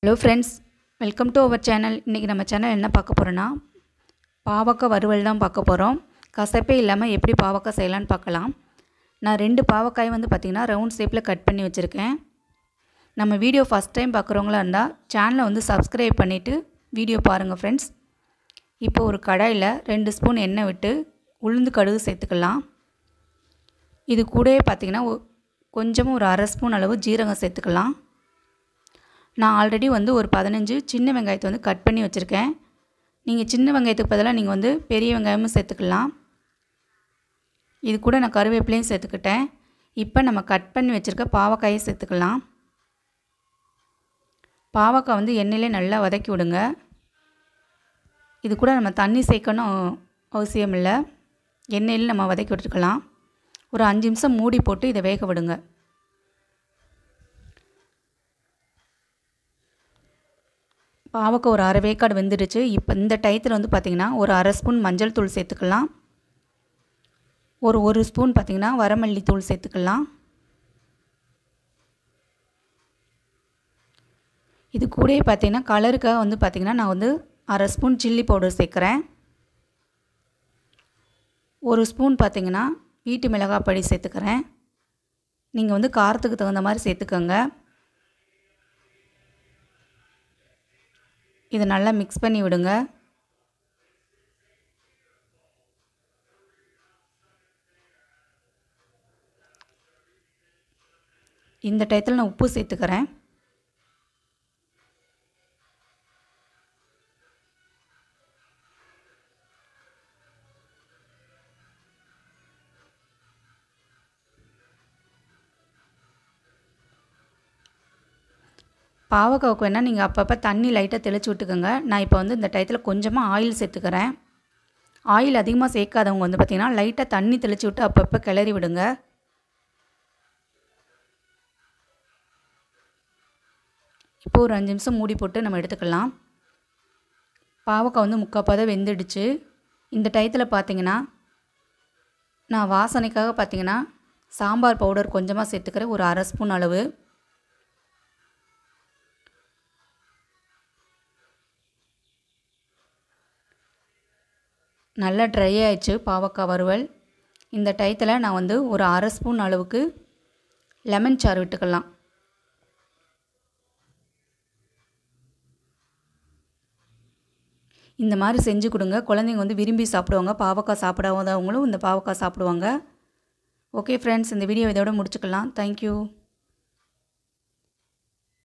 hello friends welcome to our channel இன்றைக்கி நம்ம channel என்ன பார்க்க போகிறோன்னா பாவக்காய் வறுவல் தான் பார்க்க போகிறோம் கசப்பே இல்லாமல் எப்படி பாவக்காய் செய்யலான்னு பார்க்கலாம் நான் ரெண்டு பாவக்காய் வந்து பார்த்திங்கன்னா ரவுண்ட் ஷேப்பில் கட் பண்ணி வச்சுருக்கேன் நம்ம வீடியோ ஃபஸ்ட் டைம் பார்க்குறவங்களா இருந்தால் சேனலை வந்து சப்ஸ்கிரைப் பண்ணிவிட்டு வீடியோ பாருங்கள் ஃப்ரெண்ட்ஸ் இப்போ ஒரு கடாயில் ரெண்டு ஸ்பூன் எண்ணெய் விட்டு உளுந்து கடுகு சேர்த்துக்கலாம் இது கூடவே பார்த்திங்கன்னா ஒ- கொஞ்சமாக ஒரு அரை ஸ்பூன் அளவு ஜீரகம் சேர்த்துக்கலாம் நான் ஆல்ரெடி வந்து ஒரு பதினஞ்சு சின்ன வெங்காயத்தை வந்து கட் பண்ணி வச்சுருக்கேன் நீங்கள் சின்ன வெங்காயத்துக்கு பதிலாக நீங்கள் வந்து பெரிய வெங்காயமும் சேர்த்துக்கலாம் இது கூட நான் கருவேப்பிலையும் சேர்த்துக்கிட்டேன் இப்போ நம்ம கட் பண்ணி வச்சுருக்க பாவக்காயை சேர்த்துக்கலாம் பாவக்காய் வந்து எண்ணெயிலே நல்லா வதக்கி விடுங்க இது கூட நம்ம தண்ணி சேர்க்கணும் அவசியம் இல்லை எண்ணெயில் நம்ம வதக்கி விட்டுருக்கலாம் ஒரு அஞ்சு நிமிஷம் மூடி போட்டு இதை வேக விடுங்க பாவக்காய் ஒரு அரை வேக்காடு வெந்துடுச்சு இப்போ இந்த டயத்தில் வந்து பார்த்திங்கன்னா ஒரு அரை ஸ்பூன் மஞ்சள் தூள் சேர்த்துக்கலாம் ஒரு ஒரு ஸ்பூன் பார்த்திங்கன்னா வரமல்லி தூள் சேர்த்துக்கலாம் இது கூடயே பார்த்திங்கன்னா கலருக்காக வந்து பார்த்திங்கன்னா நான் வந்து அரை ஸ்பூன் சில்லி பவுடர் சேர்க்குறேன் ஒரு ஸ்பூன் பார்த்திங்கன்னா வீட்டு மிளகாய் பொடி சேர்த்துக்கிறேன் நீங்கள் வந்து காரத்துக்கு தகுந்த மாதிரி சேர்த்துக்கோங்க இதை நல்லா மிக்ஸ் பண்ணி விடுங்க இந்த டயத்தில் நான் உப்பு சேர்த்துக்கிறேன் பாவக்காவுக்கு வேணால் நீங்கள் அப்பப்போ தண்ணி லைட்டாக தெளித்து விட்டுக்கோங்க நான் இப்போ வந்து இந்த டயத்தில் கொஞ்சமாக ஆயில் சேர்த்துக்கிறேன் ஆயில் அதிகமாக சேர்க்காதவங்க வந்து பார்த்திங்கன்னா லைட்டாக தண்ணி தெளித்து விட்டு அப்பப்போ கிளறி விடுங்க இப்போ ஒரு அஞ்சு நிமிஷம் மூடி போட்டு நம்ம எடுத்துக்கலாம் பாவக்காய் வந்து முக்கால் பதம் வெந்துடுச்சு இந்த டயத்தில் பார்த்தீங்கன்னா நான் வாசனைக்காக பார்த்தீங்கன்னா சாம்பார் பவுடர் கொஞ்சமாக சேர்த்துக்கிறேன் ஒரு அரை ஸ்பூன் அளவு நல்லா ட்ரை ஆயிடுச்சு பாவக்காய் வறுவல் இந்த டயத்தில் நான் வந்து ஒரு அரை ஸ்பூன் அளவுக்கு லெமன் சாறு விட்டுக்கலாம் இந்த மாதிரி செஞ்சு கொடுங்க குழந்தைங்க வந்து விரும்பி சாப்பிடுவாங்க பாவக்காய் சாப்பிடாதவங்களும் இந்த பாவக்காய் சாப்பிடுவாங்க ஓகே ஃப்ரெண்ட்ஸ் இந்த வீடியோ இதோட முடிச்சுக்கலாம் தேங்க்யூ